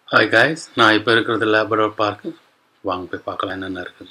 hi guys நான் இப்போ இருக்கிறது லேபரேட் பார்க்கு வாங்க போய் பார்க்கலாம் என்னென்ன இருக்குது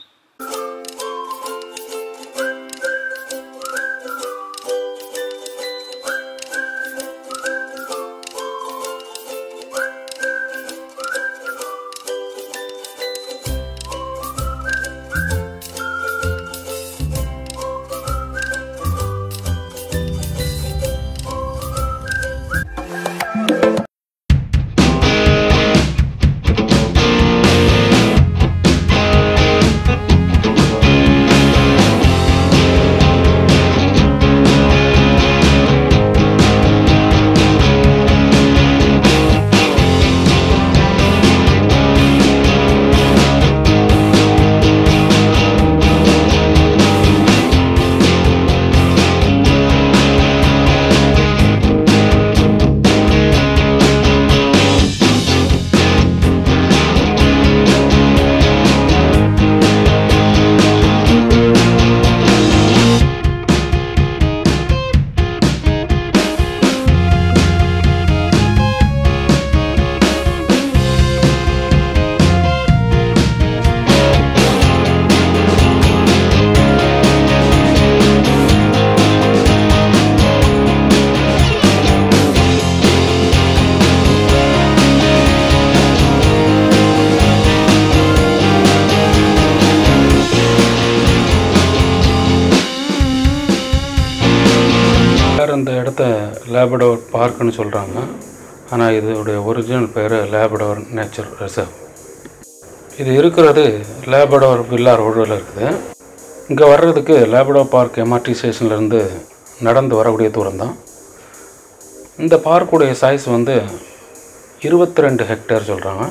எல்லாரும் இந்த இடத்த லேபடோர் பார்க்குன்னு சொல்கிறாங்க ஆனால் இதோடைய ஒரிஜினல் பேர் லேபடோர் நேச்சர் ரிசர்வ் இது இருக்கிறது லேபடோர் வில்லா ரோடில் இருக்குது இங்கே வர்றதுக்கு லேபடோர் பார்க் எம்ஆர்டி ஸ்டேஷன்லேருந்து நடந்து வரக்கூடிய தூரம் தான் இந்த பார்க்குடைய சைஸ் வந்து இருபத்தி ரெண்டு ஹெக்டேர் சொல்கிறாங்க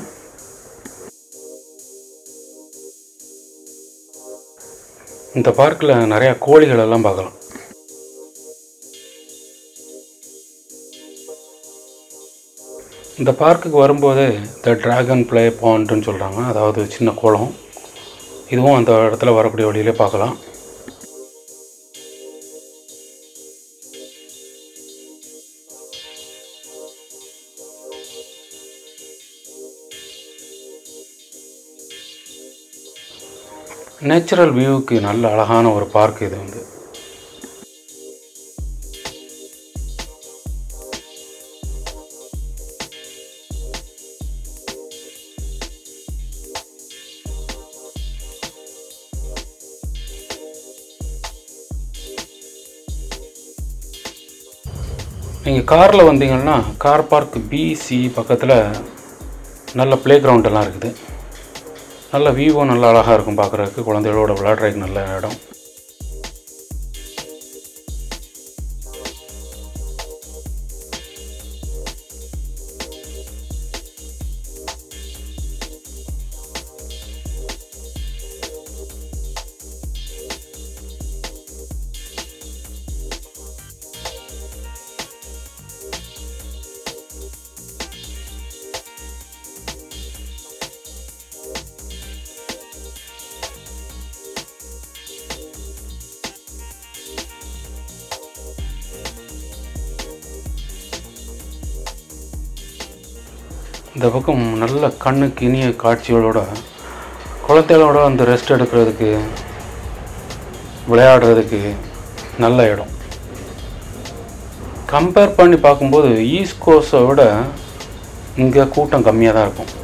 இந்த பார்க்கில் நிறையா கோழிகள் எல்லாம் பார்க்கலாம் இந்த பார்க்குக்கு வரும்போது த டிராகன் ப்ளே பாண்ட்னு சொல்கிறாங்க அதாவது சின்ன குளம் இதுவும் அந்த இடத்துல வரக்கூடிய வழியிலே பார்க்கலாம் நேச்சுரல் வியூவுக்கு நல்ல அழகான ஒரு பார்க் இது வந்து நீங்கள் காரில் வந்தீங்கன்னா கார் பார்க் பிசி பக்கத்தில் நல்ல ப்ளே கிரவுண்ட் எல்லாம் இருக்குது நல்ல வியூவும் நல்லா அழகாக இருக்கும் பார்க்குறதுக்கு குழந்தைகளோட விளையாடுறதுக்கு நல்ல இடம் இந்த பக்கம் நல்ல கண்ணுக்கு இனிய காட்சிகளோட குழந்தைகளோட அந்த ரெஸ்ட் எடுக்கிறதுக்கு விளையாடுறதுக்கு நல்ல இடம் கம்பேர் பண்ணி பார்க்கும்போது ஈஸ்ட் கோஸ்ட்டை விட இங்கே கூட்டம் கம்மியாக தான் இருக்கும்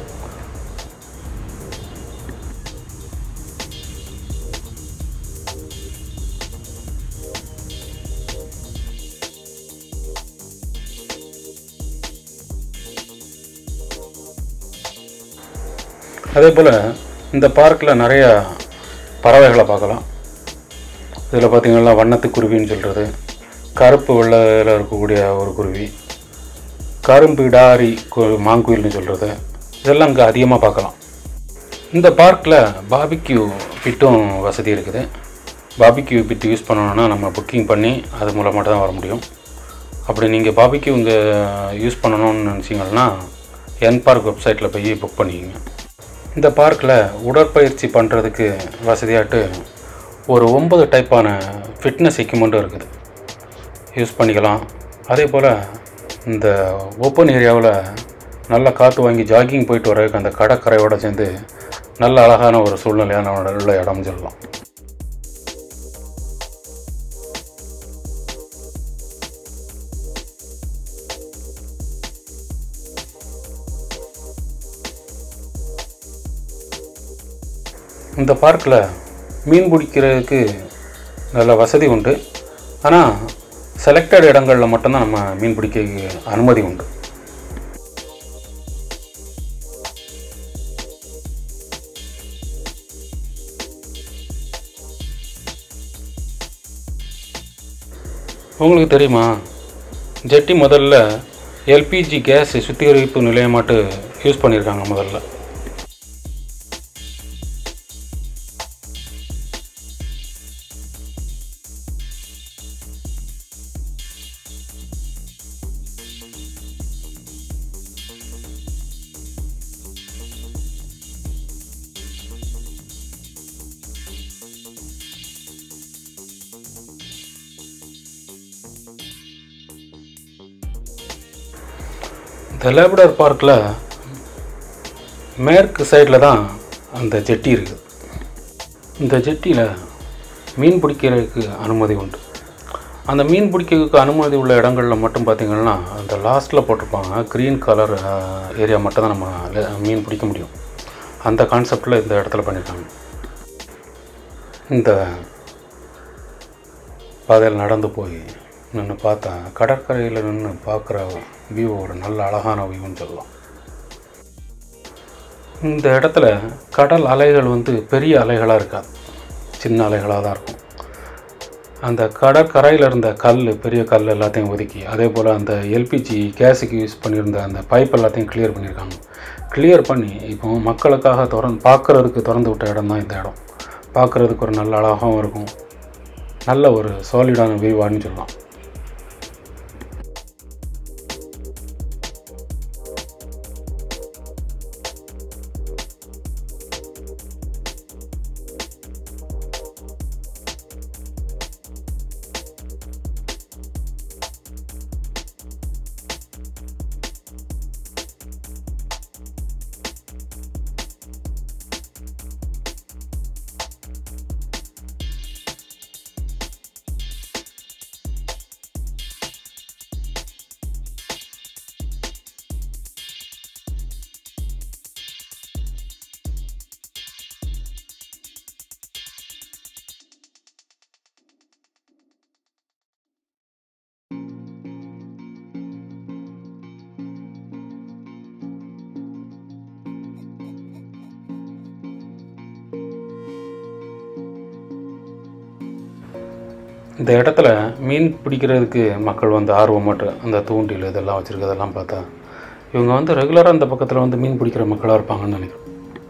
அதே போல் இந்த பார்க்கில் நிறைய பறவைகளை பார்க்கலாம் இதில் பார்த்திங்கன்னா வண்ணத்து குருவின்னு சொல்கிறது கருப்பு வெள்ளையில் இருக்கக்கூடிய ஒரு குருவி கரும்பு டாரி கு- மாங்குயில்னு சொல்கிறது இதெல்லாம் இங்கே அதிகமாக பார்க்கலாம் இந்த பார்க்கில் பாபிக்யூ பிட்டும் வசதி இருக்குது பாபிக்யூ பிட் யூஸ் பண்ணணும்னா நம்ம புக்கிங் பண்ணி அது மூலமாக தான் வர முடியும் அப்படி நீங்கள் பாபிக்யூ இங்கே யூஸ் பண்ணணும்னு நினச்சிங்கன்னா என் பார்க் வெப்சைட்டில் போய் புக் பண்ணிக்கங்க இந்த பார்க்கில் உடற்பயிற்சி பண்ணுறதுக்கு வசதியாட்டு ஒரு ஒன்பது டைப்பான ஃபிட்னஸ் எக்யூப்மெண்ட்டும் இருக்குது யூஸ் பண்ணிக்கலாம் அதே போல் இந்த ஓப்பன் ஏரியாவில் நல்லா காற்று வாங்கி ஜாகிங் போயிட்டு வரதுக்கு அந்த கடற்கரையோட சேர்ந்து நல்ல அழகான ஒரு சூழ்நிலையான உள்ள இடம் சொல்லலாம் இந்த பார்க்கில் மீன் பிடிக்கிறதுக்கு நல்ல வசதி உண்டு ஆனால் செலக்டட் இடங்களில் மட்டும்தான் நம்ம மீன் பிடிக்க அனுமதி உண்டு உங்களுக்கு தெரியுமா ஜெட்டி முதல்ல எல்பிஜி கேஸ் சுத்திகரிப்பு நிலையமாட்டு யூஸ் பண்ணியிருக்காங்க முதல்ல இந்த லேபடர் பார்க்கில் மேற்கு சைடில் தான் அந்த ஜெட்டி இருக்குது இந்த ஜெட்டியில் மீன் பிடிக்கிறதுக்கு அனுமதி உண்டு அந்த மீன் பிடிக்கிறதுக்கு அனுமதி உள்ள இடங்களில் மட்டும் பார்த்திங்கன்னா அந்த லாஸ்ட்டில் போட்டிருப்பாங்க க்ரீன் கலர் ஏரியா மட்டும் தான் நம்ம ல- மீன் பிடிக்க முடியும் அந்த கான்செப்டில் இந்த இடத்துல பண்ணியிருக்காங்க இந்த பாதையில் நடந்து போய் நின்று பார்த்தா கடற்கரையில் நின்று பார்க்குற வியூ ஒரு நல்ல அழகான வியூன்னு சொல்லலாம் இந்த இடத்துல கடல் அலைகள் வந்து பெரிய அலைகளாக இருக்காது சின்ன அலைகளாக தான் இருக்கும் அந்த கடற்கரையில் இருந்த கல் பெரிய கல் எல்லாத்தையும் ஒதுக்கி அதே போல் அந்த எல்பிஜி கேஸுக்கு யூஸ் பண்ணியிருந்த அந்த பைப் எல்லாத்தையும் கிளியர் பண்ணியிருக்காங்க கிளியர் பண்ணி இப்போ மக்களுக்காக திறந்து பார்க்குறதுக்கு திறந்து விட்ட இடம் தான் இந்த இடம் பார்க்குறதுக்கு ஒரு நல்ல அழகாகவும் இருக்கும் நல்ல ஒரு சாலிடான வியூவான்னு சொல்லலாம் இந்த இடத்துல மீன் பிடிக்கிறதுக்கு மக்கள் வந்து ஆர்வமற்ற அந்த தூண்டில் இதெல்லாம் வச்சுருக்கதெல்லாம் பார்த்தா இவங்க வந்து ரெகுலராக அந்த பக்கத்தில் வந்து மீன் பிடிக்கிற மக்களாக இருப்பாங்கன்னு நினைக்கிறேன்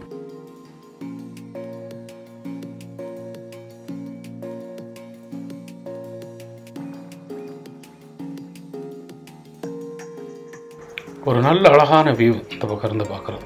ஒரு நல்ல அழகான வியூ இந்த பக்கம் இருந்து பார்க்குறது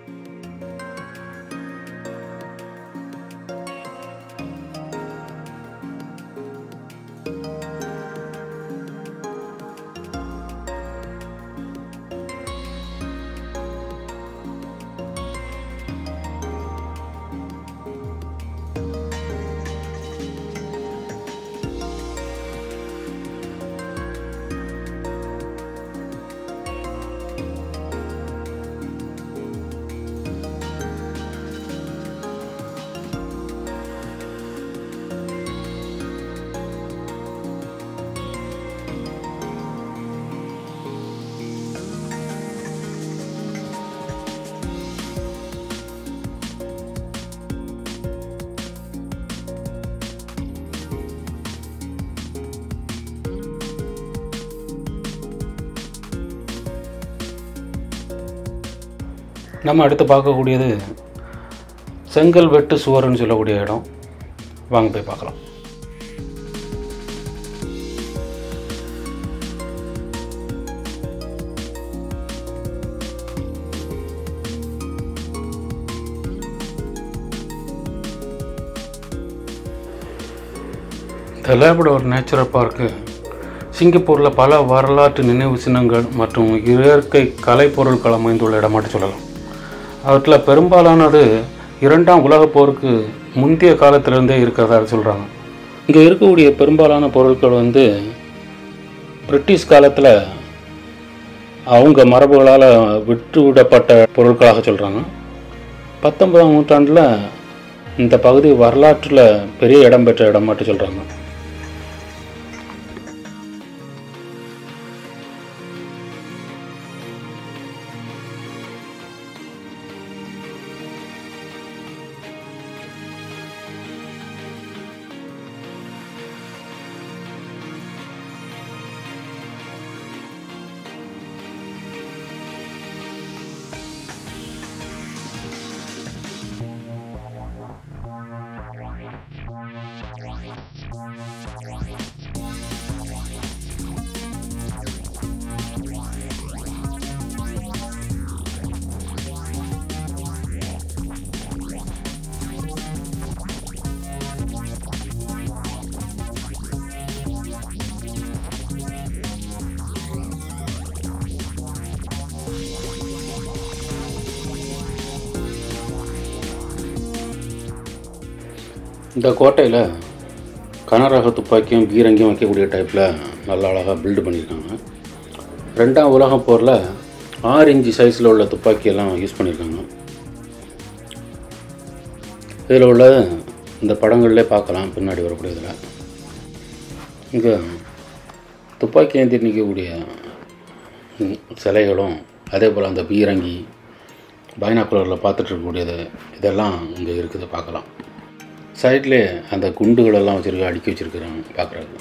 நம்ம அடுத்து பார்க்கக்கூடியது செங்கல் வெட்டு சுவர்னு சொல்லக்கூடிய இடம் வாங்க போய் பார்க்கலாம் இந்த லேபடோர் நேச்சுரல் பார்க்கு சிங்கப்பூரில் பல வரலாற்று நினைவு சின்னங்கள் மற்றும் இயற்கை கலைப்பொருட்கள் அமைந்துள்ள இடமாட்டு சொல்லலாம் அவற்றில் பெரும்பாலானது இரண்டாம் உலகப் போருக்கு முந்தைய காலத்திலிருந்தே இருக்கிறதா சொல்கிறாங்க இங்கே இருக்கக்கூடிய பெரும்பாலான பொருட்கள் வந்து பிரிட்டிஷ் காலத்தில் அவங்க மரபுகளால் விட்டுவிடப்பட்ட பொருட்களாக சொல்கிறாங்க பத்தொன்பதாம் நூற்றாண்டில் இந்த பகுதி வரலாற்றில் பெரிய இடம் பெற்ற இடம் மட்டும் சொல்கிறாங்க இந்த கோட்டையில் கனரக துப்பாக்கியும் பீரங்கியும் வைக்கக்கூடிய டைப்பில் நல்ல அழகாக பில்டு பண்ணியிருக்காங்க ரெண்டாம் உலகப் போரில் ஆறு இன்ச்சு சைஸில் உள்ள துப்பாக்கியெல்லாம் யூஸ் பண்ணியிருக்காங்க இதில் உள்ள இந்த படங்கள்லே பார்க்கலாம் பின்னாடி வரக்கூடிய இதில் இங்கே துப்பாக்கி ஏந்தி நிற்கக்கூடிய ம், சிலைகளும் அதே போல் அந்த பீரங்கி பைனாக்குலரில் பார்த்துட்டு இருக்கக்கூடியது இதெல்லாம் இங்கே இருக்குது பார்க்கலாம் சைட்லேயே அந்த குண்டுகளெல்லாம் வச்சுருக்க அடுக்கி வச்சுருக்குறாங்க பார்க்குறாங்க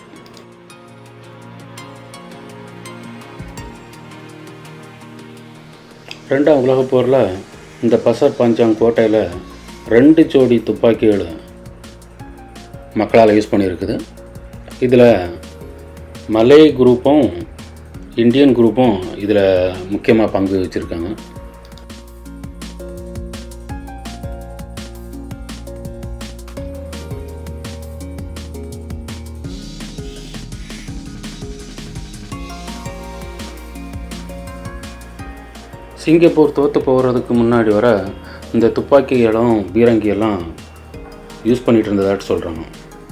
ரெண்டாம் உலகப் போரில் இந்த பசர் பஞ்சாங் கோட்டையில் ரெண்டு ஜோடி துப்பாக்கிகள் மக்களால் யூஸ் பண்ணியிருக்குது இதில் மலே குரூப்பும் இந்தியன் குரூப்பும் இதில் முக்கியமாக பங்கு வச்சுருக்காங்க சிங்கப்பூர் தோற்று போகிறதுக்கு முன்னாடி வர இந்த துப்பாக்கிகளும் பீரங்கியெல்லாம் யூஸ் பண்ணிட்டு இருந்ததாட்டு சொல்கிறாங்க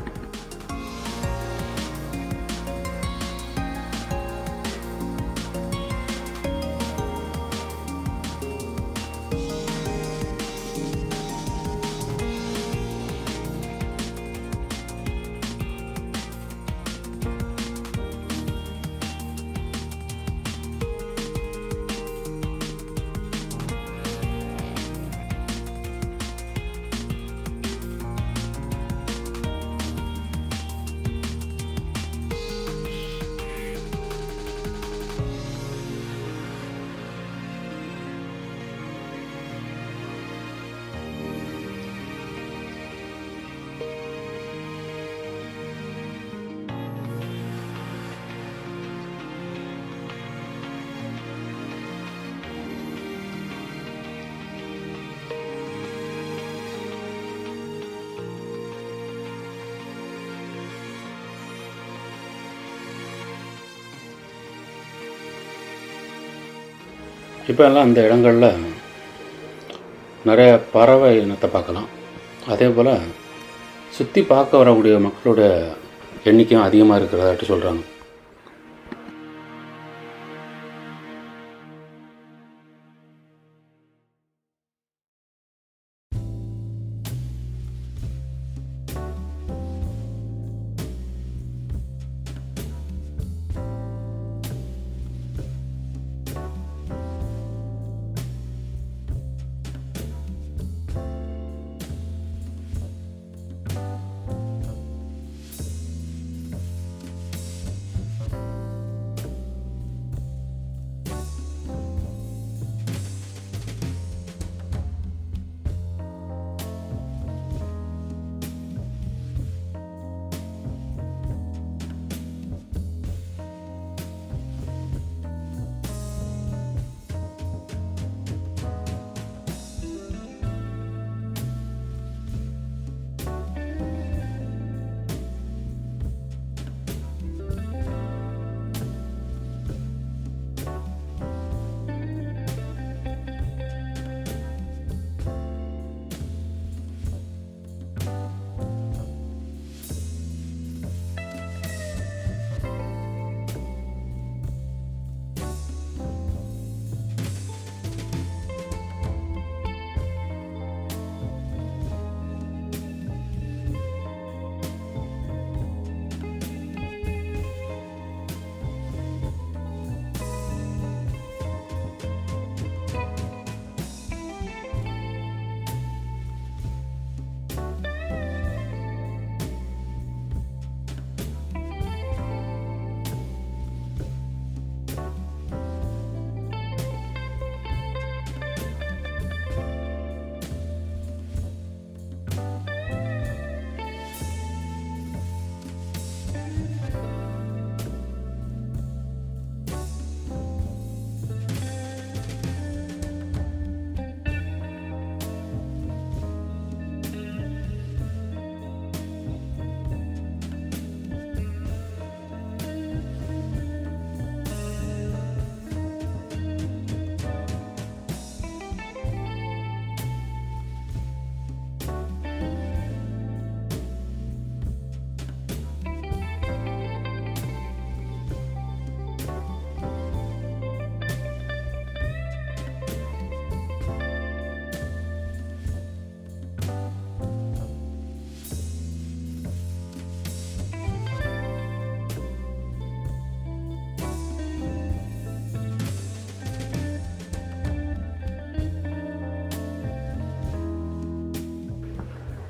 இப்போ எல்லாம் அந்த இடங்களில் நிறைய பறவை இனத்தை பார்க்கலாம் அதே போல் சுற்றி பார்க்க வரக்கூடிய மக்களோட எண்ணிக்கையும் அதிகமாக இருக்கிறதாட்டு சொல்கிறாங்க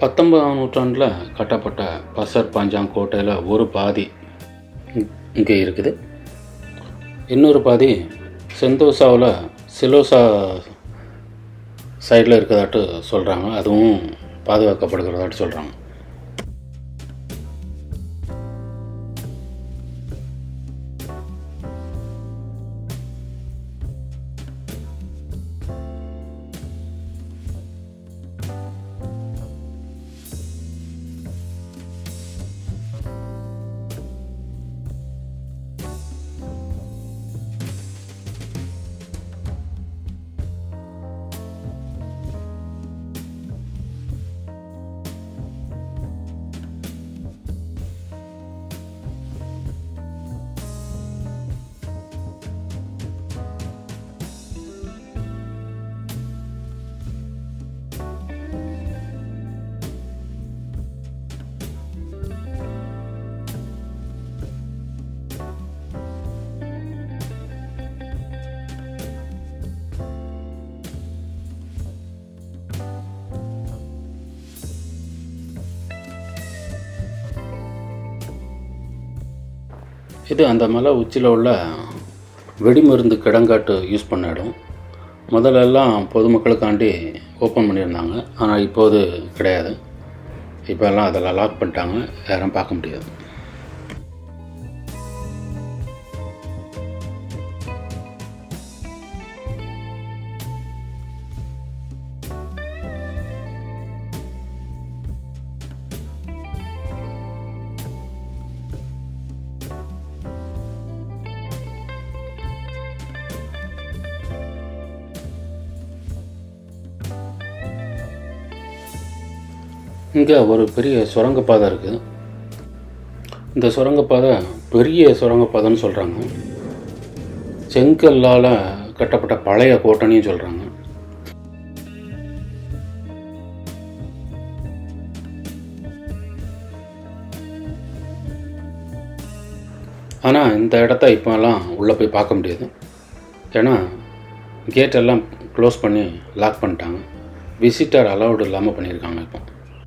பத்தொன்பதாம் நூற்றாண்டில் கட்டப்பட்ட பசர் பஞ்சாங் கோட்டையில் ஒரு பாதி இங்கே இருக்குது இன்னொரு பாதி செந்தோசாவில் சிலோசா சைடில் இருக்கிறதாட்டு சொல்கிறாங்க அதுவும் பாதுகாக்கப்படுகிறதாட்டு சொல்கிறாங்க இது அந்த மலை உச்சியில் உள்ள வெடிமருந்து கிடங்காட்டு யூஸ் பண்ண இடம் முதல்ல எல்லாம் பொதுமக்களுக்காண்டி ஓப்பன் பண்ணியிருந்தாங்க ஆனால் இப்போது கிடையாது இப்போ எல்லாம் அதெல்லாம் லாக் பண்ணிட்டாங்க யாரும் பார்க்க முடியாது இங்கே ஒரு பெரிய சுரங்கப்பாதை இருக்குது இந்த சுரங்கப்பாதை பெரிய சுரங்கப்பாதைன்னு சொல்கிறாங்க செங்கல்லால் கட்டப்பட்ட பழைய கோட்டைன்னு சொல்கிறாங்க ஆனால் இந்த இடத்த இப்போல்லாம் உள்ளே போய் பார்க்க முடியாது ஏன்னா கேட் எல்லாம் க்ளோஸ் பண்ணி லாக் பண்ணிட்டாங்க விசிட்டர் அலௌடு இல்லாமல் பண்ணியிருக்காங்க இப்போ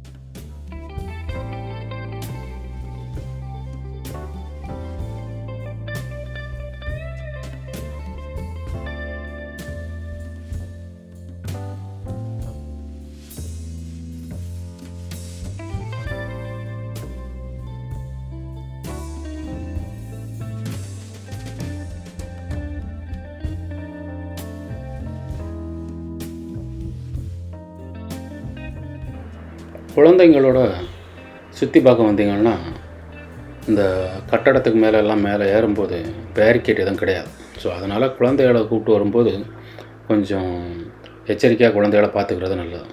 குழந்தைங்களோட சுற்றி பார்க்க வந்தீங்கன்னா இந்த கட்டடத்துக்கு மேலே எல்லாம் மேலே ஏறும்போது பேரிகேட் எதுவும் கிடையாது ஸோ அதனால் குழந்தைகளை கூப்பிட்டு வரும்போது கொஞ்சம் எச்சரிக்கையாக குழந்தைகளை பார்த்துக்கிறது நல்லது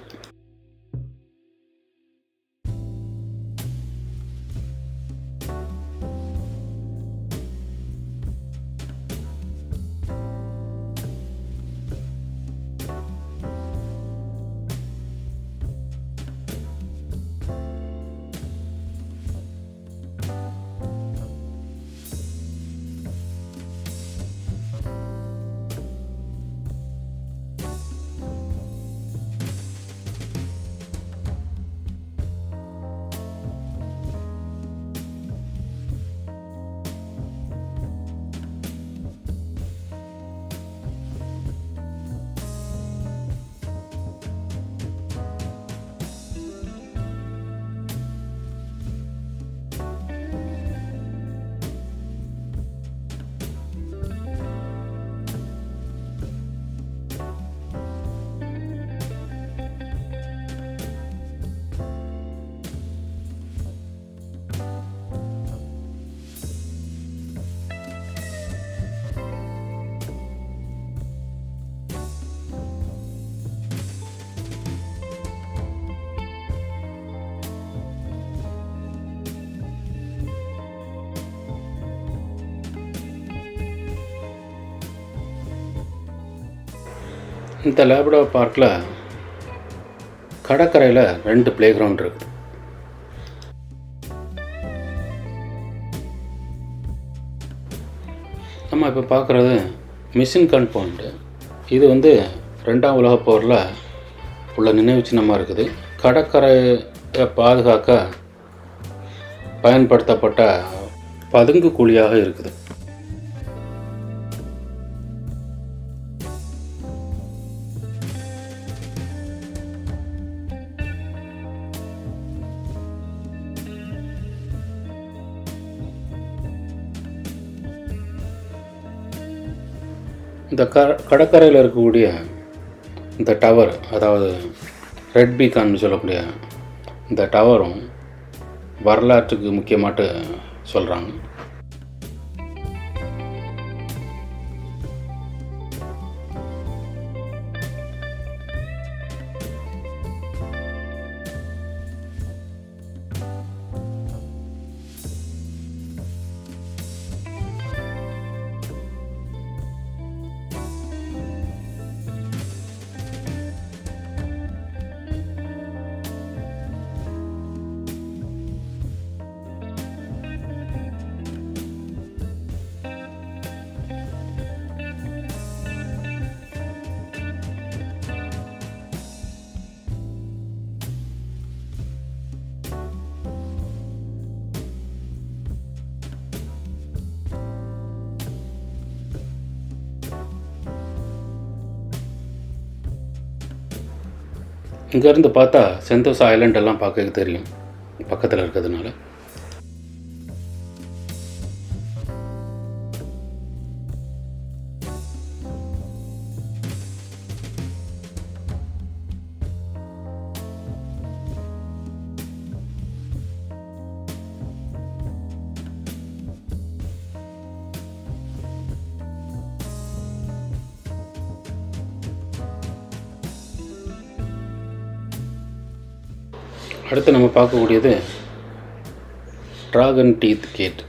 இந்த லேப்டோ பார்க்கில் கடற்கரையில் ரெண்டு ப்ளே கிரவுண்ட் இருக்குது நம்ம இப்போ பார்க்குறது மிஷின் கன் பாயிண்ட்டு இது வந்து ரெண்டாம் உலகப் போரில் உள்ள நினைவு சின்னமாக இருக்குது கடற்கரை பாதுகாக்க பயன்படுத்தப்பட்ட பதுங்கு குழியாக இருக்குது இந்த க கடற்கரையில் இருக்கக்கூடிய இந்த டவர் அதாவது ரெட் பீகான்னு சொல்லக்கூடிய இந்த டவரும் வரலாற்றுக்கு முக்கியமாட்டு சொல்கிறாங்க இங்கேருந்து பார்த்தா செந்தோசா ஐலண்ட் எல்லாம் பார்க்க தெரியும் பக்கத்தில் இருக்கிறதுனால அடுத்து நம்ம பார்க்கக்கூடியது ட்ராகன் டீத் கேட்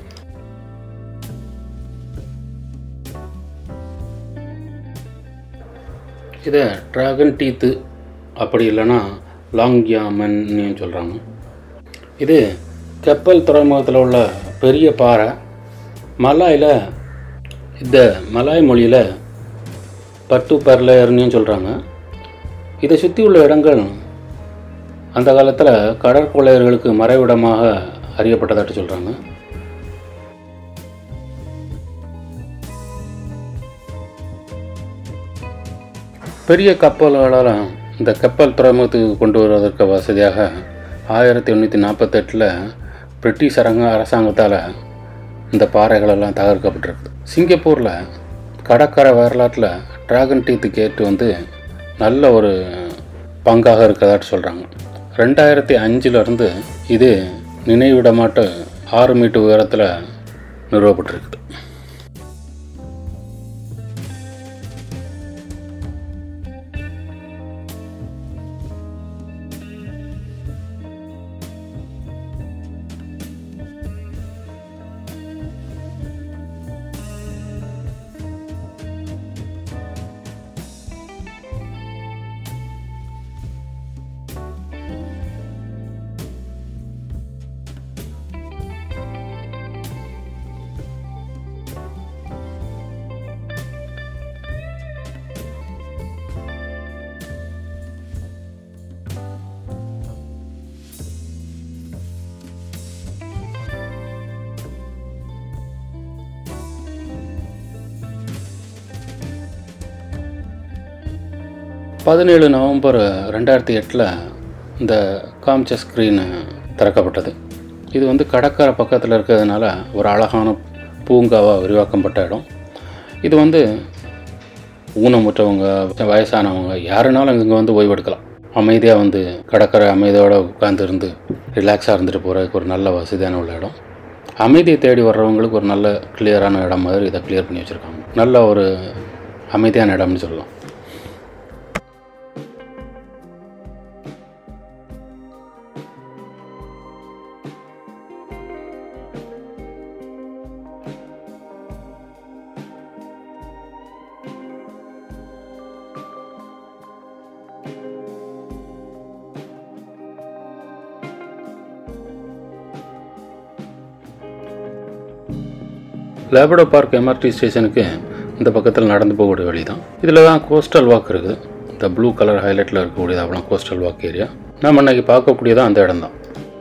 இதை ட்ராகன் டீத்து அப்படி இல்லைன்னா லாங்யாமன்னு சொல்கிறாங்க இது கப்பல் துறைமுகத்தில் உள்ள பெரிய பாறை மலாயில் இந்த மலாய் மொழியில் பட்டு பர்லேயர்னு சொல்கிறாங்க இதை சுற்றி உள்ள இடங்கள் அந்த காலத்தில் கடற்கொள்ளையர்களுக்கு மறைவிடமாக அறியப்பட்டதாட்டு சொல்கிறாங்க பெரிய கப்பல்களால் இந்த கப்பல் துறைமுகத்துக்கு கொண்டு வருவதற்கு வசதியாக ஆயிரத்தி எண்ணூற்றி நாற்பத்தெட்டில் பிரிட்டிஷ் அரங்க அரசாங்கத்தால் இந்த பாறைகளெல்லாம் தகர்க்கப்பட்டிருக்கு சிங்கப்பூரில் கடற்கரை வரலாற்றில் டிராகன் டீத் கேட்டு வந்து நல்ல ஒரு பங்காக இருக்கிறதாட்டு சொல்கிறாங்க ரெண்டாயிரத்தி அஞ்சுலேருந்து இது நினைவிடமாட்டு ஆறு மீட்டர் உயரத்தில் நிறுவப்பட்டிருக்குது பதினேழு நவம்பர் ரெண்டாயிரத்தி எட்டில் இந்த காமிச்ச ஸ்க்ரீன் திறக்கப்பட்டது இது வந்து கடற்கரை பக்கத்தில் இருக்கிறதுனால ஒரு அழகான பூங்காவாக விரிவாக்கப்பட்ட இடம் இது வந்து ஊனமுற்றவங்க வயசானவங்க யாருனாலும் இங்கே வந்து ஓய்வெடுக்கலாம் அமைதியாக வந்து கடற்கரை அமைதியோடு உட்கார்ந்து இருந்து ரிலாக்ஸாக இருந்துட்டு போகிறதுக்கு ஒரு நல்ல வசதியான உள்ள இடம் அமைதியை தேடி வர்றவங்களுக்கு ஒரு நல்ல கிளியரான இடம் மாதிரி இதை கிளியர் பண்ணி வச்சுருக்காங்க நல்ல ஒரு அமைதியான இடம்னு சொல்லலாம் லேபடோ பார்க் எம்ஆர்டி ஸ்டேஷனுக்கு இந்த பக்கத்தில் நடந்து போகக்கூடிய வழி தான் இதில் தான் கோஸ்டல் வாக் இருக்குது இந்த ப்ளூ கலர் ஹைலைட்டில் இருக்கக்கூடியது அவ்வளோ கோஸ்டல் வாக் ஏரியா நம்ம இன்னைக்கு பார்க்கக்கூடியதான் அந்த இடம்தான்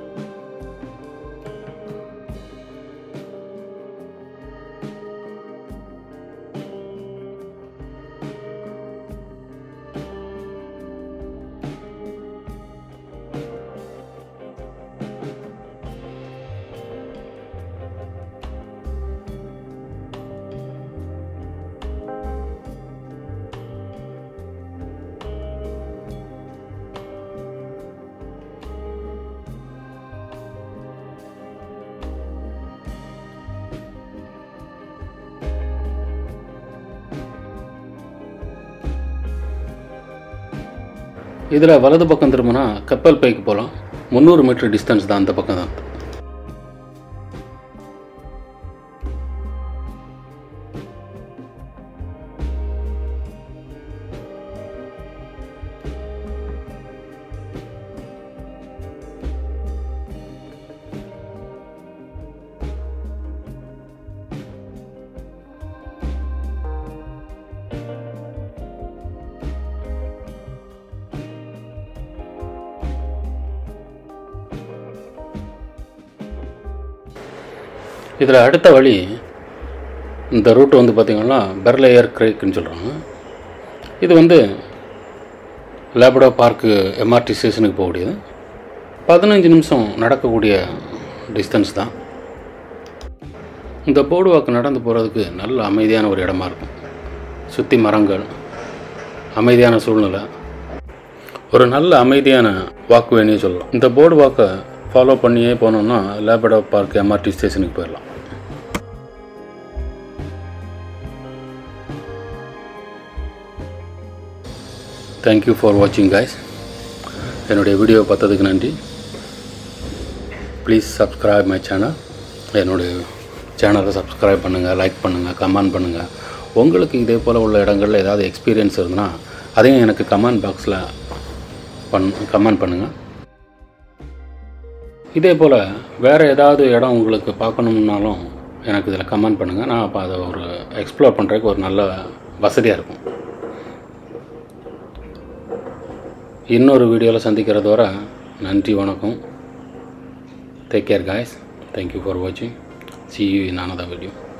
இதில் வலது பக்கம் திரும்பினா கப்பல் பைக்கு போகலாம் முந்நூறு மீட்டர் டிஸ்டன்ஸ் தான் அந்த பக்கம் தான் இதில் அடுத்த வழி இந்த ரூட் வந்து பார்த்திங்கன்னா பெர்லேயர் கிரேக்குன்னு சொல்கிறாங்க இது வந்து லேபடோ பார்க்கு எம்ஆர்டி ஸ்டேஷனுக்கு போகக்கூடியது பதினஞ்சு நிமிஷம் நடக்கக்கூடிய டிஸ்டன்ஸ் தான் இந்த போர்டு வாக்கு நடந்து போகிறதுக்கு நல்ல அமைதியான ஒரு இடமா இருக்கும் சுற்றி மரங்கள் அமைதியான சூழ்நிலை ஒரு நல்ல அமைதியான வாக்குவேனே சொல்லலாம் இந்த போர்டு வாக்கை ஃபாலோ பண்ணியே போனோம்னா லேபடோ பார்க் எம்ஆர்டி ஸ்டேஷனுக்கு போயிடலாம் தேங்க்யூ ஃபார் வாட்சிங் guys என்னுடைய வீடியோ பார்த்ததுக்கு நன்றி ப்ளீஸ் subscribe மை சேனல் என்னுடைய சேனலை சப்ஸ்கிரைப் பண்ணுங்கள் லைக் பண்ணுங்கள் கமெண்ட் பண்ணுங்கள் உங்களுக்கு இதே போல் உள்ள இடங்களில் ஏதாவது எக்ஸ்பீரியன்ஸ் இருந்ததுன்னா அதையும் எனக்கு கமெண்ட் பாக்ஸில் பண் கமெண்ட் பண்ணுங்கள் இதே போல் வேறு ஏதாவது இடம் உங்களுக்கு பார்க்கணும்னாலும் எனக்கு இதில் கமெண்ட் பண்ணுங்கள் நான் அப்போ அதை ஒரு எக்ஸ்ப்ளோர் பண்ணுறதுக்கு ஒரு நல்ல வசதியாக இருக்கும் இன்னொரு வீடியோவில் சந்திக்கிறது வரை நன்றி வணக்கம் take care guys thank you for வாட்சிங் see you in another video